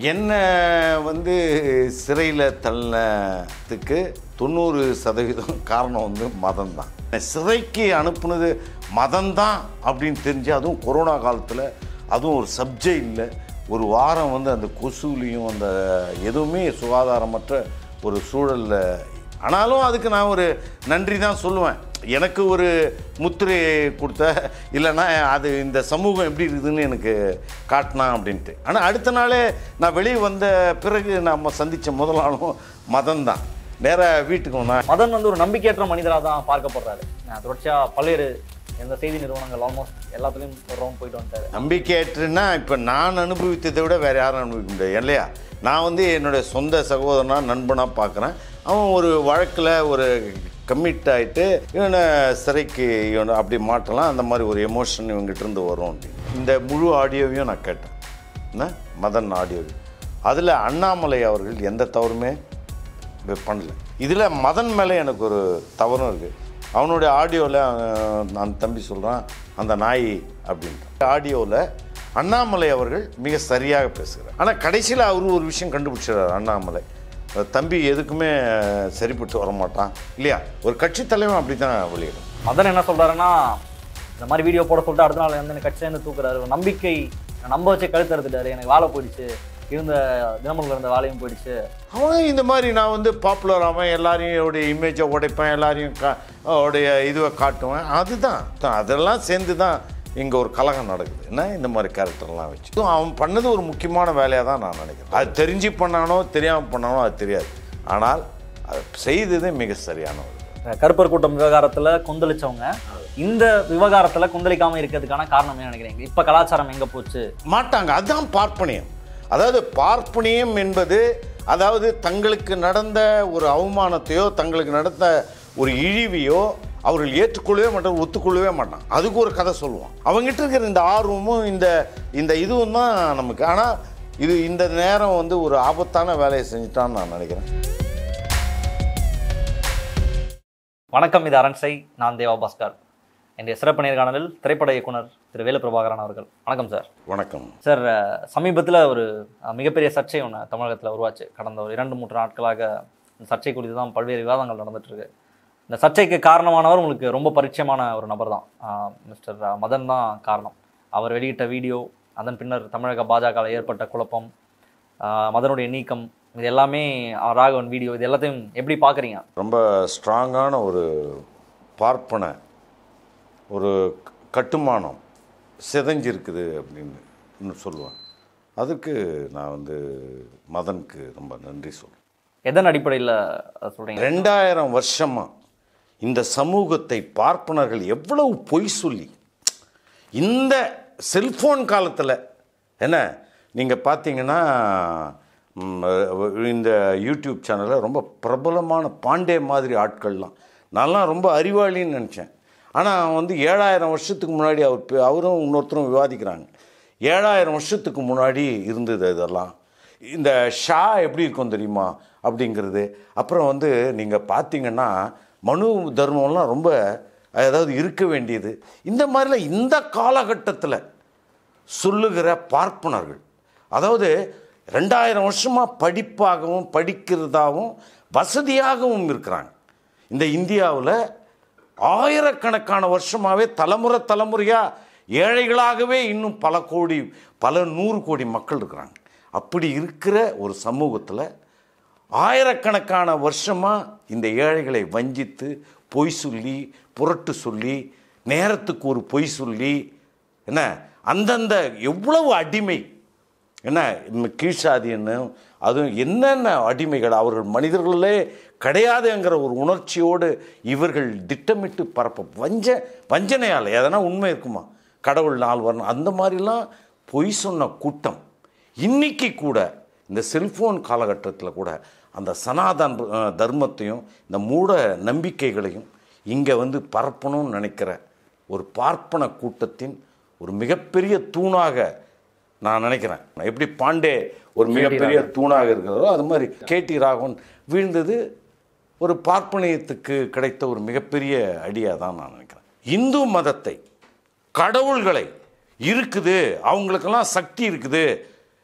என்ன வந்து சிறையில் தள்ளினதுக்கு தொண்ணூறு சதவீதம் காரணம் வந்து மதம் தான் சிறைக்கு அனுப்புனது மதம் தான் அப்படின்னு தெரிஞ்சு அதுவும் கொரோனா காலத்தில் அதுவும் ஒரு சப்ஜெக்டில் ஒரு வாரம் வந்து அந்த கொசுலையும் அந்த எதுவுமே சுகாதாரமற்ற ஒரு சூழலில் ஆனாலும் அதுக்கு நான் ஒரு நன்றி தான் சொல்லுவேன் எனக்கு ஒரு முத்திரை கொடுத்த இல்லைன்னா அது இந்த சமூகம் எப்படி இருக்குதுன்னு எனக்கு காட்டினா அப்படின்ட்டு ஆனால் அடுத்த நாளே நான் வெளியே வந்த பிறகு நம்ம சந்தித்த முதல் ஆளும் மதம் தான் நேராக வீட்டுக்கு வந்தேன் மதன் வந்து ஒரு நம்பிக்கையற்ற மனிதராக தான் பார்க்கப்படுறாரு அஹ் தொடர்ச்சியாக பல்வேறு எந்த செய்தி நிறுவனங்கள் ஆல்மோஸ்ட் எல்லாத்துலேயும் ஒரு ரவுண்ட் போயிட்டு வந்துட்டாரு நம்பிக்கையற்றுன்னா இப்போ நான் அனுபவித்ததை விட வேறு யாரும் அனுபவிக்க முடியாது இல்லையா நான் வந்து என்னுடைய சொந்த சகோதரனா நண்பனாக பார்க்குறேன் அவன் ஒரு வழக்கில் ஒரு கமிட் ஆகிட்டு இவனை சிறைக்கு இவனை அப்படி மாட்டலாம் அந்த மாதிரி ஒரு எமோஷன் இவங்ககிட்ட இருந்து வரும் அப்படின்னு இந்த முழு ஆடியோவையும் நான் கேட்டேன் என்ன மதன் ஆடியோ அதில் அண்ணாமலை அவர்கள் எந்த தவறுமே இது பண்ணல இதில் மதன் மேலே எனக்கு ஒரு தவறும் இருக்குது அவனுடைய ஆடியோவில் அந்த தம்பி சொல்கிறான் அந்த நாய் அப்படின்ட்டு ஆடியோவில் அண்ணாமலை அவர்கள் மிக சரியாக பேசுகிறார் ஆனால் கடைசியில் அவர் ஒரு விஷயம் கண்டுபிடிச்சிடுறார் அண்ணாமலை தம்பி எதுக்குமே சரிப்பட்டு வர மாட்டான் இல்லையா ஒரு கட்சி தலைவன் அப்படி தான் வெளியிடும் மதன் என்ன சொல்றாருன்னா இந்த மாதிரி வீடியோ போட சொல்லிட்டு அடுத்த நாள் வந்து எனக்கு கட்சியிலேருந்து தூக்குறாரு ஒரு நம்பிக்கை நான் நம்ப வச்சு கழுத்து எடுத்துட்டாரு எனக்கு வேலை போயிடுச்சு இருந்த தினமலர்ல இருந்த வேலையும் போயிடுச்சு அவன் இந்த மாதிரி நான் வந்து பாப்புலர் ஆவேன் எல்லாரையும் உடைய இமேஜை உடைப்பேன் எல்லாரையும் கா உடைய இதுவை காட்டுவேன் அதுதான் தான் அதெல்லாம் சேர்ந்து தான் இங்கே ஒரு கலகம் நடக்குது என்ன இந்த மாதிரி கேரக்டர்லாம் வச்சு இதுவும் அவன் பண்ணது ஒரு முக்கியமான வேலையாக தான் நான் நினைக்கிறேன் அது தெரிஞ்சு பண்ணானோ தெரியாமல் பண்ணானோ அது தெரியாது ஆனால் அது செய்தது மிக சரியான ஒரு இந்த கருப்பர் கூட்டம் விவகாரத்துல கொந்தளிச்சவங்க இந்த விவகாரத்துல கொந்தளிக்காம இருக்கிறதுக்கான காரணம் என்ன நினைக்கிறீங்க இப்ப கலாச்சாரம் எங்க போச்சு மாட்டாங்க அதுதான் பார்ப்பனியம் அதாவது பார்ப்பனியம் என்பது அதாவது தங்களுக்கு நடந்த ஒரு அவமானத்தையோ தங்களுக்கு நடந்த ஒரு இழிவையோ அவர்கள் ஏற்றுக்கொள்ளவே மாட்டாங்க ஒத்துக்கொள்ளவே மாட்டான் அதுக்கு ஒரு கதை சொல்லுவான் அவங்ககிட்ட இருக்கிற இந்த ஆர்வமும் இந்த இந்த இதுவும் தான் நமக்கு ஆனால் இது இந்த நேரம் வந்து ஒரு ஆபத்தான வேலையை செஞ்சுட்டான்னு நான் நினைக்கிறேன் வணக்கம் இது அரண்சை நான் தேவா பாஸ்கர் என்னுடைய சிறப்பு நேர்காணலில் திரைப்பட இயக்குனர் திரு வேலு பிரபாகரன் அவர்கள் வணக்கம் சார் வணக்கம் சார் சமீபத்தில் ஒரு அஹ், மிகப்பெரிய சர்ச்சை ஒன்று தமிழகத்தில் உருவாச்சு கடந்த ஒரு இரண்டு மூன்று நாட்களாக இந்த சர்ச்சை குறித்து தான் பல்வேறு விவாதங்கள் நடந்துட்டு இருக்கு இந்த சர்ச்சைக்கு காரணமானவர் உங்களுக்கு ரொம்ப பரிச்சயமான ஒரு நபர் தான் மிஸ்டர் மதன் தான் காரணம் அவர் வெளியிட்ட வீடியோ அதன் பின்னர் தமிழக பாஜகவில் ஏற்பட்ட குழப்பம் அஹ், மதனுடைய நீக்கம் இது எல்லாமே அஹ், ராகவன் வீடியோ இது எல்லாத்தையும் எப்படி பார்க்குறீங்க ரொம்ப ஸ்ட்ராங்கான ஒரு பார்ப்பன ஒரு க- கட்டுமானம் சிதைஞ்சிருக்குது அப்படின்னு இன்னும் சொல்லுவேன் அதுக்கு நான் வந்து மதனுக்கு ரொம்ப நன்றி சொல்கிறேன் எதன் அடிப்படையில் சொல்கிறீங்க ரெண்டாயிரம் வருஷமா இந்த சமூகத்தை பார்ப்பனர்கள் எவ்வளவு பொய் சொல்லி இந்த செல்ஃபோன் காலத்தில் என்ன நீங்கள் பார்த்தீங்கன்னா ம், இந்த யூடியூப் சேனலில் ரொம்ப பிரபலமான பாண்டே மாதிரி ஆட்கள்லாம் நான்லாம் ரொம்ப அறிவாளின்னு நினச்சேன் ஆனால் அவன் வந்து ஏழாயிரம் வருஷத்துக்கு முன்னாடி அவர் பே- அவரும் இன்னொருத்தரும் விவாதிக்கிறாங்க ஏழாயிரம் வருஷத்துக்கு முன்னாடி இருந்தது இதெல்லாம் இந்த ஷா எப்படி இருக்கும் தெரியுமா அப்படிங்கிறது அப்புறம் வந்து நீங்கள் பார்த்தீங்கன்னா மனு தர்மம்லாம் ரொம்ப அதாவது இருக்க வேண்டியது இந்த மாதிரிலாம் இந்த காலகட்டத்தில் சொல்லுகிற பார்ப்பனர்கள் அதாவது ரெண்டாயிரம் வருஷமாக படிப்பாகவும் படிக்கிறதாகவும் வசதியாகவும் இருக்கிறாங்க இந்த இந்தியாவில் ஆயிரக்கணக்கான வருஷமாகவே தலைமுறை தலைமுறையாக ஏழைகளாகவே இன்னும் பல கோடி பல நூறு கோடி மக்கள் இருக்கிறாங்க அப்படி இருக்கிற ஒரு சமூகத்தில் ஆயிரக்கணக்கான வருஷமாக இந்த ஏழைகளை வஞ்சித்து பொய் சொல்லி புரட்டு சொல்லி நேரத்துக்கு ஒரு பொய் சொல்லி என்ன அந்தந்த எவ்வளவு அடிமை என்ன இம்ம கீழ்சாதின்னு அதுவும் என்னென்ன அடிமைகள் அவர்கள் மனிதர்களே கிடையாதுங்கிற ஒரு உணர்ச்சியோடு இவர்கள் திட்டமிட்டு பரப்ப வஞ்ச வஞ்சனையால் எதனா உண்மை இருக்குமா கடவுள் நாள் வரணும் அந்த மாதிரிலாம் பொய் சொன்ன கூட்டம் இன்னைக்கு கூட இந்த செல்ஃபோன் காலகட்டத்தில் கூட அந்த சனாதன் அஹ், தர்மத்தையும் இந்த மூட நம்பிக்கைகளையும் இங்கே வந்து பரப்பணும்னு நினைக்கிற ஒரு பார்ப்பன கூட்டத்தின் ஒரு மிகப்பெரிய தூணாக நான் நினைக்கிறேன் எப்படி பாண்டே ஒரு மிகப்பெரிய தூணாக இருக்கிறதோ அது மாதிரி கேடி ராகவன் வீழ்ந்தது ஒரு பார்ப்பனியத்துக்கு கிடைத்த ஒரு மிகப்பெரிய அடியாக தான் நான் நினைக்கிறேன் இந்து மதத்தை கடவுள்களை இருக்குது அவங்களுக்கெல்லாம் சக்தி இருக்குது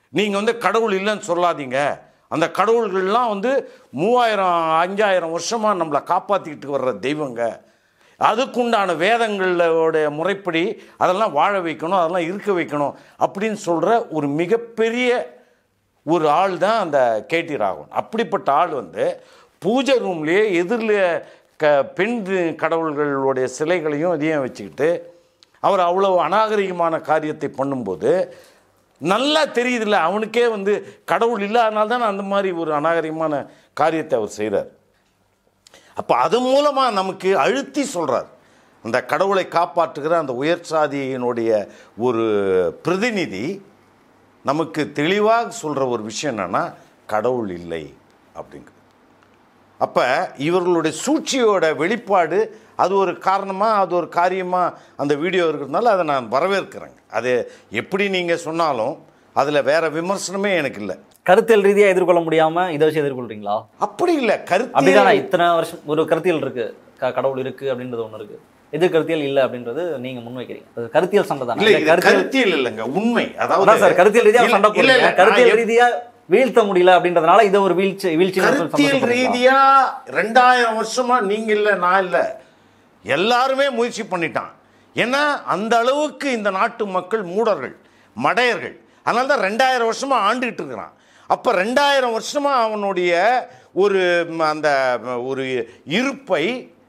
நீங்கள் வந்து கடவுள் இல்லைன்னு சொல்லாதீங்க அந்த கடவுள்கள்லாம் வந்து மூவாயிரம் அஞ்சாயிரம் வருஷமாக நம்மளை காப்பாற்றிக்கிட்டு வர்ற தெய்வங்க அதுக்குண்டான வேதங்களோட முறைப்படி அதெல்லாம் வாழ வைக்கணும் அதெல்லாம் இருக்க வைக்கணும் அப்படின்னு சொல்கிற ஒரு மிகப்பெரிய ஒரு ஆள் தான் அந்த கேடி ராகவன் அப்படிப்பட்ட ஆள் வந்து பூஜை ரூம்லேயே எதிரில் க பெண் கடவுள்களுடைய சிலைகளையும் இதையும் வச்சுக்கிட்டு அவர் அவ்வளோ அநாகரிகமான காரியத்தை பண்ணும்போது நல்லா தெரியுதுல்ல அவனுக்கே வந்து கடவுள் இல்லாதனால தான் அந்த மாதிரி ஒரு அநாகரிகமான காரியத்தை அவர் செய்கிறார் அப்போ அது மூலமாக நமக்கு அழுத்தி சொல்கிறார் அந்த கடவுளை காப்பாற்றுகிற அந்த உயர் சாதியினுடைய ஒரு பிரதிநிதி நமக்கு தெளிவாக சொல்கிற ஒரு விஷயம் என்னென்னா கடவுள் இல்லை அப்படிங்கிறது அப்போ இவர்களுடைய சூழ்ச்சியோட வெளிப்பாடு அது ஒரு காரணமாக அது ஒரு காரியமாக அந்த வீடியோ இருக்கிறதுனால அதை நான் வரவேற்கிறேங்க அது எப்படி நீங்கள் சொன்னாலும் அதில் வேற விமர்சனமே எனக்கு இல்லை கருத்தியல் ரீதியா எதிர்கொள்ள முடியாம இதை வச்சு எதிர்கொள்றீங்களா அப்படி இல்லை அப்படிதானே கருத்து இத்தனை வருஷம் ஒரு கருத்தியல் இருக்கு க- கடவுள் இருக்கு அப்படின்றது ஒண்ணு இருக்கு எதிர் கருத்தியல் இல்ல அப்படின்றது நீங்க முன்வைக்கிறீங்க அது கருத்தியல் சண்டை தானே இல்லை இல்ல இது கருத்தியல் கருத்தியல் இல்லைங்க உண்மை அதான் அதாவது சார் கருத்தியல் ரீதியா இல்ல, சண்டை இல்ல, இல்ல, போடுறீங்க நான் கருத்தியல் எப்- ரீதியா வீழ்த்த முடியல அப்படின்றதுனால இதை ஒரு வீழ்ச்சி வீழ்ச்சி கருத்தியல் ரீதியா ரெண்டாயிரம் வருஷமா நீங்க இல்ல நான் இல்ல எல்லாருமே முயற்சி பண்ணிட்டான் ஏன்னா அந்த அளவுக்கு இந்த நாட்டு மக்கள் மூடர்கள் மடையர்கள் அதனால தான் ரெண்டாயிரம் வருஷமா ஆண்டுகிட்டு இருக்கிறான் அப்ப ரெண்டாயிரம் வருஷமா அவனுடைய ஒரு ம், அந்த ம், ஒரு இருப்பை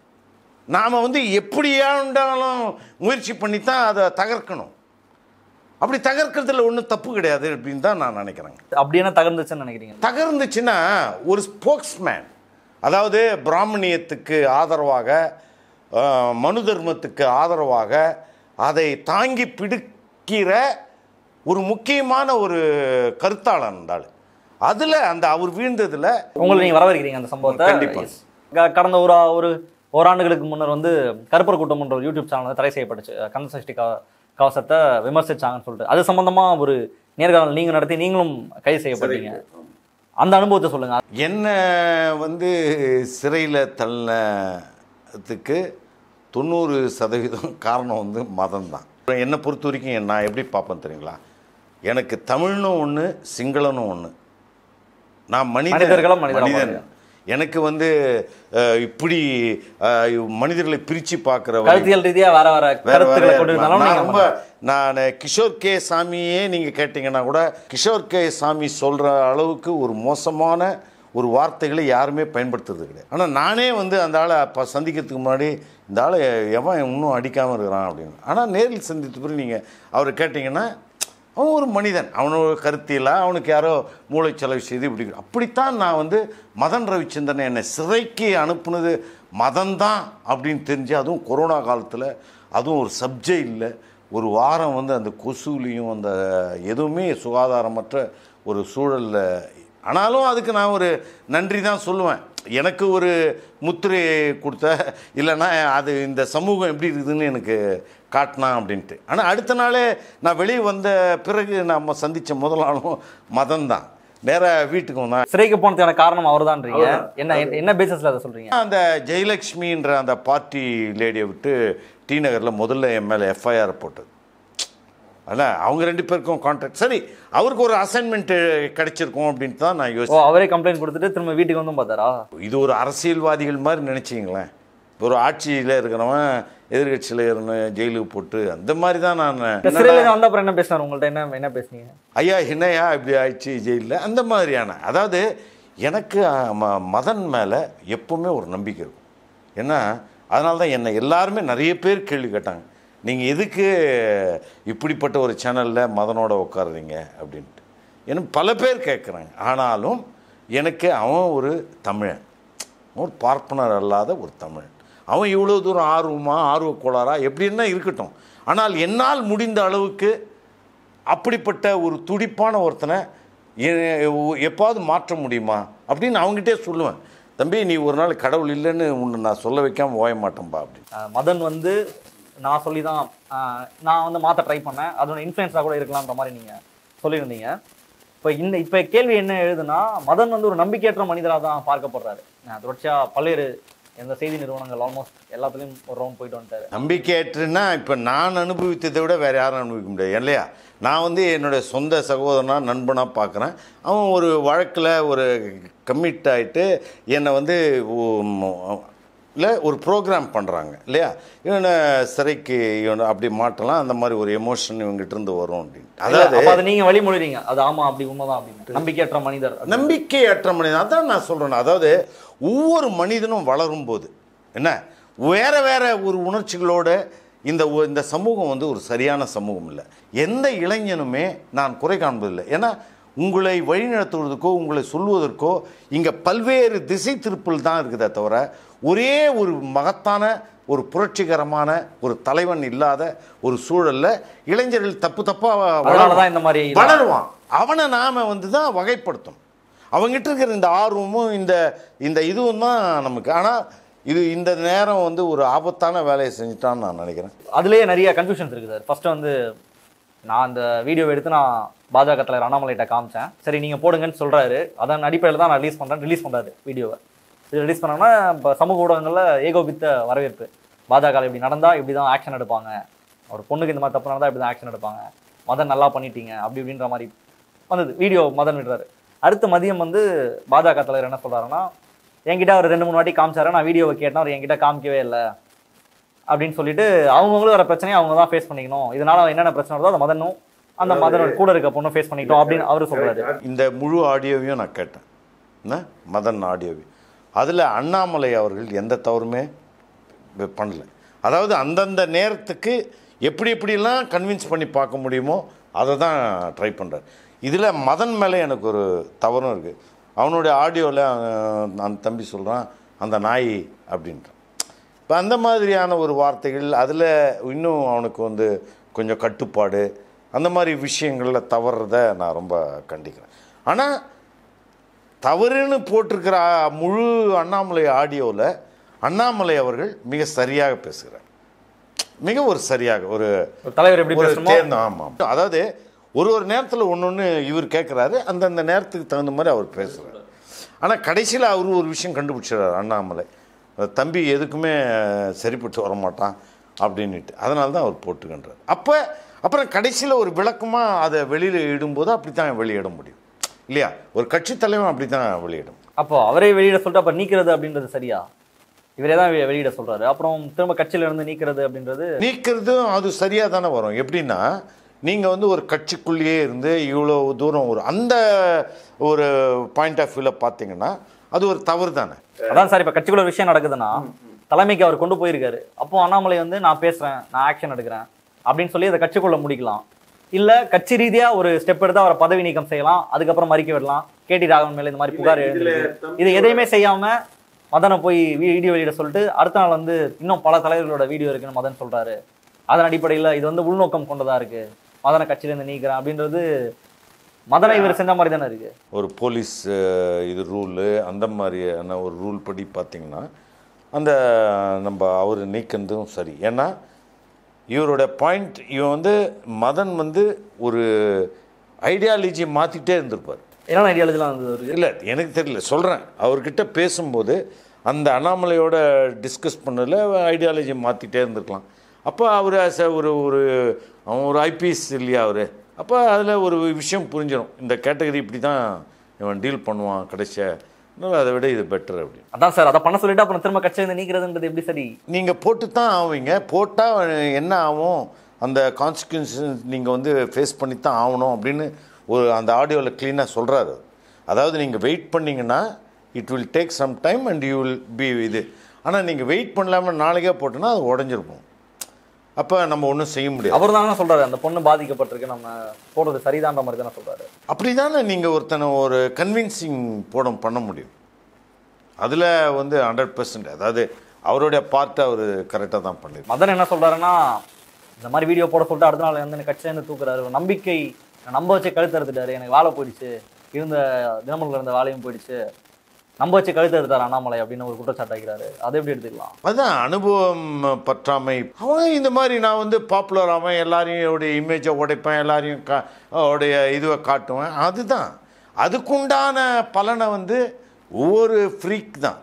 நாம் வந்து எப்படியாண்டாலும் முயற்சி பண்ணி தான் அதை தகர்க்கணும் அப்படி தகர்க்கிறதுல ஒன்றும் தப்பு கிடையாது அப்படின்னு தான் நான் நினைக்கிறேங்க அப்படி என்ன தகர்ந்துச்சுன்னு நினைக்கிறீங்க தகர்ந்துச்சுன்னா ஒரு ஸ்போக்ஸ்மேன் அதாவது பிராமணியத்துக்கு ஆதரவாக அஹ், மனு தர்மத்துக்கு ஆதரவாக அதை தாங்கி பிடிக்கிற ஒரு முக்கியமான ஒரு கருத்தாளன் இருந்தாள் அதில் அந்த அவர் வீழ்ந்ததில் உங்களை நீங்க வரவேற்கிறீங்க அந்த சம்பவத்தை கண்டிப்பா. Yes. க- கடந்த ஒரு ஒரு ஓராண்டுகளுக்கு முன்னர் வந்து கருப்பர் கூட்டம் என்ற ஒரு யூடியூப் சேனல் வந்து தடை செய்யப்பட்டுச்சு கந்த சஷ்டி கா- கவசத்தை விமர்சிச்சாங்கன்னு சொல்லிட்டு அது சம்பந்தமா ஒரு நேர்காணல் நீங்க நடத்தி நீங்களும் கைது செய்யப்பட்டீங்க அந்த அனுபவத்தை சொல்லுங்க என்ன வந்து சிறையில் தள்ளினதுக்கு தொண்ணூறு சதவீதம் காரணம் வந்து மதம் தான் என்னை பொறுத்த வரைக்கும் நான் எப்படி பார்ப்பேன் தெரியுங்களா எனக்கு தமிழ்னும் ஒன்று சிங்களனும் ஒன்று நான் மனிதன் மனிதர்களும் மனிதரா மனிதன் பாருங்க. எனக்கு வந்து அஹ், இப்படி அஹ், மனிதர்களை பிரித்து பார்க்குற கருத்தியல் ரீதியா வேற வேற வேற கருத்துக்களை வேற கொண்டிருந்தாலும் நான் நீங்க ரொம்ப நான் கிஷோர் கே சாமியே நீங்கள் கேட்டிங்கன்னா கூட கிஷோர் கே சாமி சொல்கிற அளவுக்கு ஒரு மோசமான ஒரு வார்த்தைகளை யாருமே பயன்படுத்துறது கிடையாது ஆனால் நானே வந்து அந்த ஆளை அப்போ சந்திக்கிறதுக்கு முன்னாடி இந்த ஆளை எவன் இன்னும் அடிக்காமல் இருக்கிறான் அப்படின்னு ஆனால் நேரில் சந்தித்த பிறகு நீங்கள் அவரை கேட்டிங்கன்னா அவன் ஒரு மனிதன் அவனோட கருத்தியலாக அவனுக்கு யாரோ மூளைச்சலவை செய்து இப்படி அப்படித்தான் நான் வந்து மதன் ரவிச்சந்திரன் என்னை சிறைக்கு அனுப்புனது மதம்தான் அப்படின்னு தெரிஞ்சு அதுவும் கொரோனா காலத்தில் அதுவும் ஒரு சப்ஜெக்டில் ஒரு வாரம் வந்து அந்த கொசுலையும் அந்த எதுவுமே சுகாதாரமற்ற ஒரு சூழலில் ஆனாலும் அதுக்கு நான் ஒரு நன்றி தான் சொல்லுவேன் எனக்கு ஒரு முத்திரை கொடுத்த இல்லைன்னா அது இந்த சமூகம் எப்படி இருக்குதுன்னு எனக்கு காட்டினான் அப்படின்ட்டு ஆனால் அடுத்த நாளே நான் வெளியே வந்த பிறகு நம்ம சந்தித்த முதல் நாளும் மதம் தான் நேராக வீட்டுக்கு வந்தேன் சிறைக்கு போனதுக்கான காரணம் அவர்தான்றீங்க என்ன என்ன பேசிஸ்ல அதை சொல்றீங்க அந்த ஜெயலக்ஷ்மின்ற அந்த பார்ட்டி லேடியை விட்டு டி நகரில் முதல்ல என் மேலே எஃப்ஐஆர் போட்டது அல்ல அவங்க ரெண்டு பேருக்கும் கான்ட்ராக்ட் சரி அவருக்கு ஒரு அசைன்மெண்ட் கிடைச்சிருக்கும் அப்படின்ட்டு தான் நான் ஓ யோசிச்சேன் அவரே கம்ப்ளைண்ட் கொடுத்துட்டு திரும்ப வீட்டுக்கு வந்தும் பார்த்தாரா இது ஒரு அரசியல்வாதிகள் மாதிரி நினச்சிங்களேன் ஒரு ஆட்சியில் இருக்கிறவன் எதிர்கட்சியில் இருந்த ஜெயிலுக்கு போட்டு அந்த மாதிரி தான் நான் இந்த சிறையில இருந்து வந்த அப்புறம் என்ன பேசினார் உங்கள்ட்ட என்ன என்ன பேசுனீங்க ஐயா என்னையா இப்படி ஆயிடுச்சு ஜெயிலில் அந்த மாதிரியான அதாவது எனக்கு அஹ், ம- மதன் மேலே எப்பவுமே ஒரு நம்பிக்கை இருக்கும் ஏன்னா அதனால தான் என்னை எல்லாருமே நிறைய பேர் கேள்வி கேட்டாங்க நீங்கள் எதுக்கு இப்படிப்பட்ட ஒரு சேனலில் மதனோட உட்காருறீங்க அப்படின்ட்டு எனக்கு பல பேர் கேட்குறாங்க ஆனாலும் எனக்கு அவன் ஒரு தமிழன் ஒரு பார்ப்பனர் அல்லாத ஒரு தமிழன் அவன் இவ்வளோ தூரம் ஆர்வமா ஆர்வ கோளாறா எப்படின்னா இருக்கட்டும் ஆனால் என்னால் முடிந்த அளவுக்கு அப்படிப்பட்ட ஒரு துடிப்பான ஒருத்தனை எ- எப்பாவது மாற்ற முடியுமா அப்படின்னு அவங்ககிட்டே சொல்லுவேன் தம்பி நீ ஒரு நாள் கடவுள் இல்லைன்னு உன்னை நான் சொல்ல வைக்காம ஓய மாட்டேன்பா அப்படின்னு அஹ் மதன் வந்து நான் சொல்லி தான் அஹ் நான் வந்து மாற்ற ட்ரை பண்ணேன் அதோட இன்ஃப்ளூயன்ஸாக கூட இருக்கலாம்ன்ற மாதிரி நீங்கள் சொல்லியிருந்தீங்க இப்போ இந்த இப்போ கேள்வி என்ன எழுதுனா மதன் வந்து ஒரு நம்பிக்கையற்ற மனிதராக தான் பார்க்கப்படுறாரு அஹ் தொடர்ச்சியாக பல்வேறு எந்த செய்தி நிறுவனங்கள் ஆல்மோஸ்ட் எல்லாத்துலேயும் ஒரு ரவுண்ட் போயிட்டு வந்துட்டாரு நம்பிக்கையற்றுன்னா இப்போ நான் அனுபவித்ததை விட வேறு யாரும் அனுபவிக்க முடியாது இல்லையா நான் வந்து என்னுடைய சொந்த சகோதரனா நண்பனாக பார்க்குறேன் அவன் ஒரு வழக்கில் ஒரு கமிட் ஆகிட்டு என்னை வந்து இல்லை ஒரு ப்ரோக்ராம் பண்ணுறாங்க இல்லையா இவனை சிறைக்கு இவனை அப்படி மாட்டலாம் அந்த மாதிரி ஒரு எமோஷன் இவங்ககிட்ட இருந்து வரும் அப்படின்னு அதாவது அப்ப அதை நீங்க வழிமொழிறீங்க அது ஆமா அப்படி உண்மைதான் அப்படின்னு நம்பிக்கையற்ற மனிதர் நம்பிக்கையற்ற மனிதன் அதான் நான் சொல்கிறேன் அதாவது ஒவ்வொரு மனிதனும் வளரும்போது என்ன வேற வேற ஒரு உணர்ச்சிகளோட இந்த ஒ- இந்த சமூகம் வந்து ஒரு சரியான சமூகம் இல்லை எந்த இளைஞனுமே நான் குறை காண்பதில்லை ஏன்னா உங்களை வழிநடத்துவதற்கோ உங்களை சொல்வதற்கோ இங்கே பல்வேறு திசை திருப்பல் தான் இருக்குதே தவிர ஒரே ஒரு மகத்தான ஒரு புரட்சிகரமான ஒரு தலைவன் இல்லாத ஒரு சூழல்ல இளைஞர்கள் தப்பு தப்பா அதனாலதான் இந்த மாதிரி வளருவான் அவனை நாம வந்து தான் வகைப்படுத்தணும் அவங்ககிட்ட இருக்கிற இந்த ஆர்வமும் இந்த இந்த இதுவும் தான் நமக்கு ஆனால் இது இந்த நேரம் வந்து ஒரு ஆபத்தான வேலையை செஞ்சுட்டான்னு நான் நினைக்கிறேன் அதுலயே நிறைய கன்ஃபியூஷன்ஸ் இருக்குது சார் ஃபர்ஸ்ட் வந்து நான் அந்த வீடியோ எடுத்து நான் பாஜக தலைவர் அண்ணாமலைகிட்ட காமிச்சேன் சரி நீங்க போடுங்கன்னு சொல்றாரு அதன் அடிப்படையில் தான் நான் ரிலீஸ் பண்றேன் ரிலீஸ் பண்றாரு வீடியோவை இது ரிலீஸ் பண்ணோம்னா இப்போ சமூக ஊடகங்கள்ல ஏகோபித்த வரவேற்பு பாஜக இப்படி நடந்தா இப்படி தான் ஆக்ஷன் எடுப்பாங்க ஒரு பொண்ணுக்கு இந்த மாதிரி தப்பு நடந்தா இப்படி தான் ஆக்ஷன் எடுப்பாங்க மதன் நல்லா பண்ணிட்டீங்க அப்படி இப்படின்ற மாதிரி வந்தது வீடியோ மதன் விடுறாரு அடுத்த மதியம் வந்து பாஜக தலைவர் என்ன சொல்றாருன்னா என்கிட்ட அவர் ரெண்டு மூணு வாட்டி காமிச்சாரு நான் வீடியோவை கேட்டேன் அவர் என்கிட்ட காமிக்கவே இல்லை அப்படின்னு சொல்லிட்டு அவங்கவுங்களும் வர பிரச்சனையை அவங்க தான் ஃபேஸ் பண்ணிக்கணும் இதனால என்னென்ன பிரச்சனை வருதோ அதை மதனும் அந்த மதனோட கூட இருக்க பொண்ணும் ஃபேஸ் பண்ணிக்கிட்டோம் அப்படின்னு அவரு சொல்றாரு இந்த முழு ஆடியோவையும் நான் கேட்டேன் என்ன மதன் ஆடியோவையும் அதில் அண்ணாமலை அவர்கள் எந்த தவறுமே வ- பண்ணல அதாவது அந்தந்த நேரத்துக்கு எப்படி எப்படிலாம் கன்வின்ஸ் பண்ணி பார்க்க முடியுமோ அதை தான் ட்ரை பண்ணுறார் இதில் மதன் மேலே எனக்கு ஒரு தவறும் இருக்குது அவனுடைய ஆடியோவில் அந்த தம்பி சொல்கிறான் அந்த நாய் அப்படின்றான் இப்போ அந்த மாதிரியான ஒரு வார்த்தைகள் அதில் இன்னும் அவனுக்கு வந்து கொஞ்சம் கட்டுப்பாடு அந்த மாதிரி விஷயங்களில் தவறுறத நான் ரொம்ப கண்டிக்கிறேன் ஆனால் தவறுன்னு போட்டிருக்கிற ஆ- முழு அண்ணாமலை ஆடியோவில் அண்ணாமலை அவர்கள் மிக சரியாக பேசுகிறார் மிக ஒரு சரியாக ஒரு ஒரு தலைவர் எப்படி ஒரு பேசணுமோ தேர்ந்த ஆமாம் அதாவது ஒரு ஒரு நேரத்தில் ஒன்று ஒன்று இவர் கேட்குறாரு அந்தந்த நேரத்துக்கு தகுந்த மாதிரி அவர் பேசுகிறார் ஆனால் கடைசியில் அவர் ஒரு விஷயம் கண்டுபிடிச்சிடுறாரு அண்ணாமலை அஹ் தம்பி எதுக்குமே சரிப்பட்டு வரமாட்டான் அப்படின்னுட்டு அதனால தான் அவர் போட்டுக்கின்றார் அப்போ அப்புறம் கடைசியில் ஒரு விளக்கமாக அதை வெளியில் இடும்போது அப்படி தான் வெளியிட முடியும் இல்லையா ஒரு கட்சி தலைவன் அப்படி தான் வெளியிடும் அப்போ அவரே வெளியிட சொல்லிட்டு அப்ப நீக்கிறது அப்படின்றது சரியா இவரே தான் வெ- வெளியிட சொல்றாரு அப்புறம் திரும்ப கட்சியில இருந்து நீக்கிறது அப்படின்றது நீக்கிறதும் அது சரியாக தானே வரும் எப்படின்னா நீங்கள் வந்து ஒரு கட்சிக்குள்ளேயே இருந்து இவ்வளோ தூரம் ஒரு அந்த ஒரு பாயிண்ட் ஆஃப் வியூவில் பார்த்தீங்கன்னா அது ஒரு தவறு தானே அதான் சார் இப்ப கட்சிக்குள்ள ஒரு விஷயம் நடக்குதுன்னா தலைமைக்கு அவர் கொண்டு போயிருக்காரு அப்போ அண்ணாமலை வந்து நான் பேசுறேன் நான் ஆக்ஷன் எடுக்கிறேன் அப்படின்னு சொல்லி அதை கட்சிக்குள்ள முடிக்கலாம் இல்ல கட்சி ரீதியா ஒரு ஸ்டெப் எடுத்து அவரை பதவி நீக்கம் செய்யலாம் அதுக்கப்புறம் மறிக்க விடலாம் கேடி ராகவன் மேல இந்த மாதிரி புகார் எழுந்திருக்கு இது எதையுமே செய்யாம மதனை போய் வீடியோ வெளியிட சொல்லிட்டு அடுத்த நாள் வந்து இன்னும் பல தலைவர்களோட வீடியோ இருக்குன்னு மதன் சொல்றாரு அதன் அடிப்படையில் இது வந்து உள்நோக்கம் கொண்டதா இருக்கு மதனை கட்சியிலேருந்து நீக்கிறேன் அப்படின்றது மதனை இவர் செஞ்ச மாதிரி தானே இருக்கு ஒரு போலீஸ் அஹ், இது ரூலு அந்த மாதிரியான ஒரு ரூல் படி பார்த்தீங்கன்னா அந்த நம்ம அவர் நீக்கினதும் சரி ஏன்னா இவரோட பாயிண்ட் இவன் வந்து மதன் வந்து ஒரு ஐடியாலஜியை மாற்றிட்டே இருந்திருப்பார் என்னென்ன ஐடியாலஜிலாம் இருந்தது அவருக்கு இல்லை எனக்கு தெரியல சொல்கிறேன் அவர்கிட்ட பேசும்போது அந்த அண்ணாமலையோட டிஸ்கஸ் பண்ணதில் ஐடியாலஜி மாற்றிட்டே இருந்திருக்கலாம் அப்போ அவர் as a ஒரு ஒரு அவன் ஒரு ஐபிஎஸ் இல்லையா அவர் அப்போ அதில் ஒரு விஷயம் புரிஞ்சிடும் இந்த கேட்டகரி இப்படி தான் இவன் டீல் பண்ணுவான் கடைசியாக அதை விட இது பெட்டர் அப்படி அதான் சார் அதை பண்ண சொல்லிட்டு அப்புறம் திரும்ப கட்சியிலேருந்து நீக்கிறதுன்றது எப்படி சரி நீங்கள் போட்டு தான் ஆவீங்க போட்டால் என்ன ஆகும் அந்த கான்சிக்வன்சஸ் நீங்கள் வந்து ஃபேஸ் பண்ணி தான் ஆகணும் அப்படின்னு ஒரு அந்த ஆடியோவில் க்ளீனாக சொல்கிறாரு அதாவது நீங்கள் வெயிட் பண்ணீங்கன்னா it will take some time and you will be இது ஆனால் நீங்கள் வெயிட் பண்ணலாமல் நாளைக்கே போட்டோன்னா அது உடஞ்சிருக்கும் அப்போ நம்ம ஒன்றும் செய்ய முடியாது அவர் தானே சொல்றாரு அந்த பொண்ணு பாதிக்கப்பட்டிருக்கு நம்ம போடுறது சரிதான்ற மாதிரி தானே சொல்றாரு அப்படி தானே நீங்கள் ஒருத்தனை ஒரு கன்வின்சிங் போட பண்ண முடியும் அதில் வந்து ஹண்ட்ரட் பர்சன்ட் அதாவது அவருடைய பார்ட்டை அவர் கரெக்டாக தான் பண்ணிருக்காரு மதன் என்ன சொல்றாருன்னா இந்த மாதிரி வீடியோ போட சொல்லிட்டு அடுத்த நாள் வந்து எனக்கு கட்சியிலேருந்து தூக்குறாரு ஒரு நம்பிக்கை நான் நம்ப வச்சு கழுத்து எடுத்துட்டாரு எனக்கு வேலை போயிடுச்சு இருந்த தினமலர்ல இருந்த வேலையும் போயிடுச்சு நம்ப வச்சு கழுத்து எடுத்தாரு அண்ணாமலை அப்படின்னு ஒரு குற்றச்சாட்டு வைக்கிறாரு அதை எப்படி எடுத்துக்கலாம் அதான் அனுபவம் பற்றாமை அவன் இந்த மாதிரி நான் வந்து பாப்புலர் ஆவேன் எல்லாரையும் உடைய இமேஜை உடைப்பேன் எல்லாரையும் கா உடைய இதுவை காட்டுவேன் அதுதான் அதுக்குண்டான பலனை வந்து ஒவ்வொரு ஃப்ரீக் தான்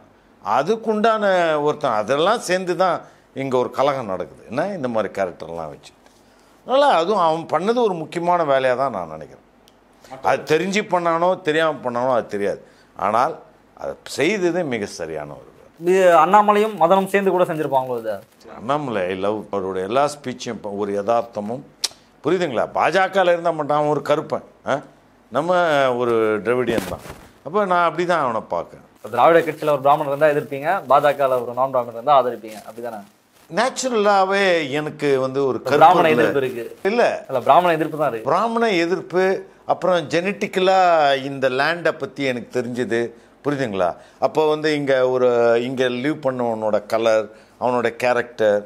அதுக்குண்டான ஒருத்தன் அதெல்லாம் சேர்ந்து தான் இங்கே ஒரு கலகம் நடக்குது என்ன இந்த மாதிரி கேரக்டர்லாம் வச்சு அதனால் அதுவும் அவன் பண்ணது ஒரு முக்கியமான வேலையாக தான் நான் நினைக்கிறேன் அது தெரிஞ்சு பண்ணானோ தெரியாமல் பண்ணானோ அது தெரியாது ஆனால் அதை செய்தது மிக சரியான ஒரு வேலை. இது அண்ணாமலையும் மதனும் சேர்ந்து கூட செஞ்சிருப்பாங்களோ இது அண்ணாமலை ஐ லவ் அவருடைய எல்லா ஸ்பீச்சும் இப்போ ஒரு யதார்த்தமும் புரியுதுங்களா பாஜகவில் இருந்தால் மட்டும் அவன் ஒரு கருப்பன் ஆ? நம்ம ஒரு திராவிடியன் தான் அப்போ நான் அப்படி தான் அவனை பார்க்கேன் இப்ப திராவிட கட்சியில ஒரு பிராமணர் இருந்தா எதிர்ப்பீங்க பாஜகல ஒரு நான் பிராமணர் இருந்தா ஆதரிப்பீங்க அப்படிதானே நேச்சுரலாகவே எனக்கு வந்து ஒரு பிராமண கருப்பு எதிர்ப்பு இருக்கு இல்லை இல்ல பிராமண எதிர்ப்பு தான் இருக்கு பிராமண எதிர்ப்பு அப்புறம் ஜெனட்டிக்கலாக இந்த லேண்டை பற்றி எனக்கு தெரிஞ்சது புரியுதுங்களா அப்போ வந்து இங்கே ஒரு இங்கே லீவ் பண்ணவனோட கலர் அவனோட கேரக்டர்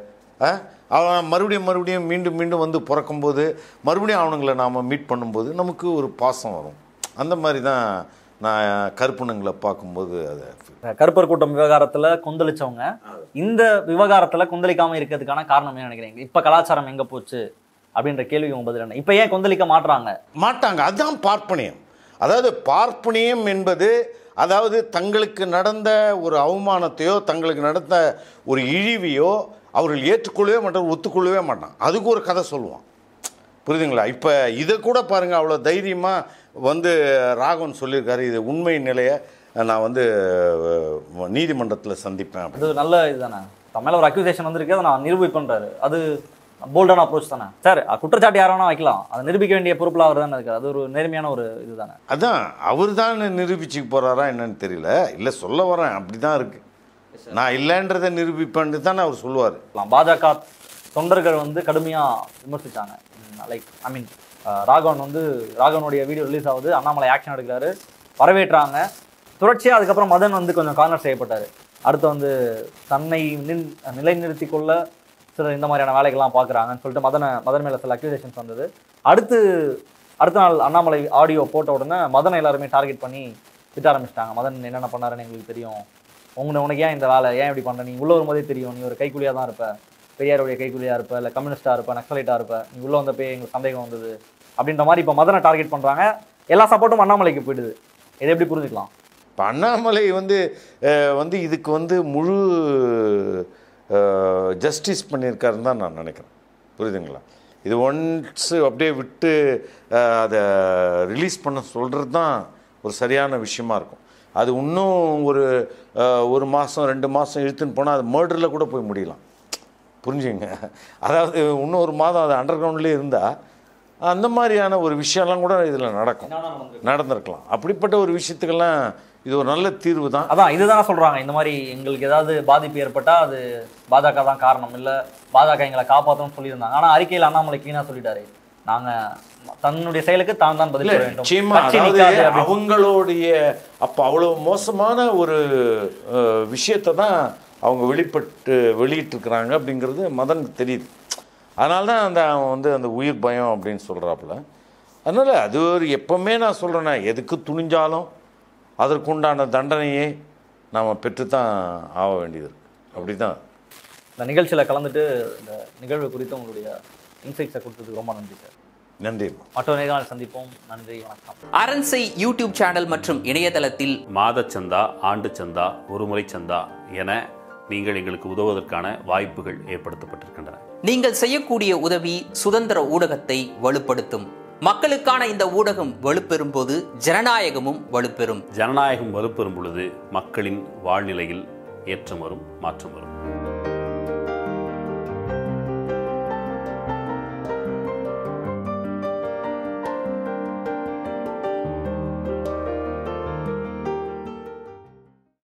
அவன் மறுபடியும் மறுபடியும் மீண்டும் மீண்டும் வந்து பிறக்கும்போது மறுபடியும் அவனுங்களை நாம் மீட் பண்ணும்போது நமக்கு ஒரு பாசம் வரும் அந்த மாதிரி தான் நான் கருப்பனுங்களை பார்க்கும்போது அதை இந்த கருப்பர் கூட்டம் விவகாரத்துல கொந்தளிச்சவங்க இந்த விவகாரத்துல கொந்தளிக்காம இருக்கிறதுக்கான காரணம் என்ன நினைக்கிறீங்க இப்ப கலாச்சாரம் எங்க போச்சு அப்படின்ற கேள்வி உங்க பதில் என்ன இப்ப ஏன் கொந்தளிக்க மாட்றாங்க மாட்டாங்க அதுதான் பார்ப்பனியம் அதாவது பார்ப்பனியம் என்பது அதாவது தங்களுக்கு நடந்த ஒரு அவமானத்தையோ தங்களுக்கு நடந்த ஒரு இழிவையோ அவர்கள் ஏற்றுக்கொள்ளவே மாட்டாங்க ஒத்துக்கொள்ளவே மாட்டான் அதுக்கு ஒரு கதை சொல்லுவான் புரியுதுங்களா இப்போ இதை கூட பாருங்க அவ்வளோ தைரியமாக வந்து ராகவன் சொல்லியிருக்காரு இது உண்மை நிலையை நான் வந்து நீதிமன்றத்தில் சந்திப்பேன் அப்படின்னு. அது நல்ல இதுதானே தன் மேல ஒரு அக்யூசேஷன் வந்திருக்கு அதை நான் நிரூபிப்பேன்றாரு அது போல்டான அப்ரோச் தானே சார் குற்றச்சாட்டு யாரும் வேணா வைக்கலாம் அதை நிரூபிக்க வேண்டிய பொறுப்புல அவர் தானே இருக்காரு அது ஒரு நேர்மையான ஒரு இதுதானே அதான் அவர் தான் நிரூபிச்சுக்க போகிறாரா என்னன்னு தெரியல இல்லை சொல்ல வரேன் அப்படி தான் இருக்குது நான் இல்லைன்றதை நிரூபிப்பேன்னு தானே அவர் சொல்லுவார் சொல்லலாம். பாஜக தொண்டர்கள் வந்து கடுமையா விமர்சிச்சாங்க லைக் ஐ மீன் ராகவன் வந்து ராகவனுடைய வீடியோ ரிலீஸ் ஆகுது அண்ணாமலை ஆக்ஷன் எடுக்கிறாரு வரவேற்றாங்க தொடர்ச்சியா அதுக்கப்புறம் மதன் வந்து கொஞ்சம் கார்னர் செய்யப்பட்டாரு அடுத்து வந்து தன்னை நின் நிலைநிறுத்தி கொள்ள சிலர் இந்த மாதிரியான வேலைகள்லாம் பார்க்குறாங்கன்னு சொல்லிட்டு மதனை மதன் மேலே சில அக்யூசேஷன்ஸ் வந்தது அடுத்து அடுத்த நாள் அண்ணாமலை ஆடியோ போட்ட உடனே மதனை எல்லாருமே டார்கெட் பண்ணி திட்ட ஆரம்பிச்சிட்டாங்க மதன் என்னென்ன பண்ணாருன்னு எங்களுக்கு தெரியும் உங்களை உனக்கு ஏன் இந்த வேலை ஏன் இப்படி பண்ணுற நீ உள்ள வரும்போதே தெரியும் நீ ஒரு கைக்கூலியாக தான் இருப்ப பெரியாருடைய கைக்கூலியாக இருப்ப இல்லை கம்யூனிஸ்டாக இருப்ப நக்சலைட்டாக இருப்ப நீ உள்ள வந்தப்பே எங்களுக்கு சந்தேகம் வந்தது அப்படின்ற மாதிரி இப்போ மதனை டார்கெட் பண்ணுறாங்க எல்லா சப்போர்ட்டும் அண்ணாமலைக்கு போயிடுது இதை எப்படி புரிஞ்சுக்கலாம் இப்போ அண்ணாமலை வந்து அஹ், வந்து இதுக்கு வந்து முழு ஜஸ்டிஸ் பண்ணியிருக்காருன்னு தான் நான் நினைக்கிறேன் புரியுதுங்களா இது ஒன்ஸ் அப்படியே விட்டு அஹ், அதை ரிலீஸ் பண்ண சொல்கிறது தான் ஒரு சரியான விஷயமா இருக்கும் அது இன்னும் ஒரு அஹ், ஒரு மாதம் ரெண்டு மாதம் இழுத்துன்னு போனால் அது மர்டரில் கூட போய் முடியலாம் புரிஞ்சுங்க அதாவது இன்னும் ஒரு மாதம் அது அண்டர் கிரவுண்ட்லேயே இருந்தால் அந்த மாதிரியான ஒரு விஷயம்லாம் கூட இதில் நடக்கும் நடந்திருக்கலாம் அப்படிப்பட்ட ஒரு விஷயத்துக்கெல்லாம் இது ஒரு நல்ல தீர்வு தான் அதான் இதுதானே சொல்றாங்க இந்த மாதிரி எங்களுக்கு ஏதாவது பாதிப்பு ஏற்பட்டா அது பாஜக தான் காரணம் இல்ல பாஜக எங்களை காப்பாற்றணும்னு சொல்லியிருந்தாங்க ஆனா அறிக்கையில் அண்ணாமலை கிளீனா சொல்லிட்டாரு நாங்க தன்னுடைய செயலுக்கு தான் தான் பதில் இல்ல சொல்ல வேண்டும் நிச்சயமா கட்சி அதாவது நிக்காது அப்படின்னு. அவங்களுடைய அப்போ அவ்வளோ மோசமான ஒரு அஹ், விஷயத்தை தான் அவங்க வெளிப்பட்டு வெளியிட்டிருக்கிறாங்க அப்படிங்கிறது மதனுக்கு தெரியுது அதனால தான் அந்த அவன் வந்து அந்த உயிர் பயம் அப்படின்னு சொல்கிறாப்புல அதனால் அது ஒரு எப்பவுமே நான் சொல்கிறேனே எதுக்கு துணிஞ்சாலும் அதற்குண்டான தண்டனையை நாம் பெற்று தான் ஆக வேண்டியது இருக்கு அப்படி தான் இந்த நிகழ்ச்சியில கலந்துட்டு இந்த நிகழ்வு குறித்து உங்களுடைய இன்சைட்ஸை கொடுத்ததுக்கு ரொம்ப நன்றி சார் நன்றி மற்றொரு நேரம் சந்திப்போம் நன்றி வணக்கம் அரண்சை யூடியூப் சேனல் மற்றும் இணையதளத்தில் மாதச்சந்தா ஆண்டு சந்தா ஒருமுறை சந்தா என நீங்கள் எங்களுக்கு உதவுவதற்கான வாய்ப்புகள் ஏற்படுத்தப்பட்டிருக்கின்றன நீங்கள் செய்யக்கூடிய உதவி சுதந்திர ஊடகத்தை வலுப்படுத்தும் மக்களுக்கான இந்த ஊடகம் வலுப்பெறும் போது ஜனநாயகமும் வலுப்பெறும் ஜனநாயகம் வலுப்பெறும் பொழுது மக்களின் வாழ்நிலையில் ஏற்றம் வரும் மாற்றம் வரும்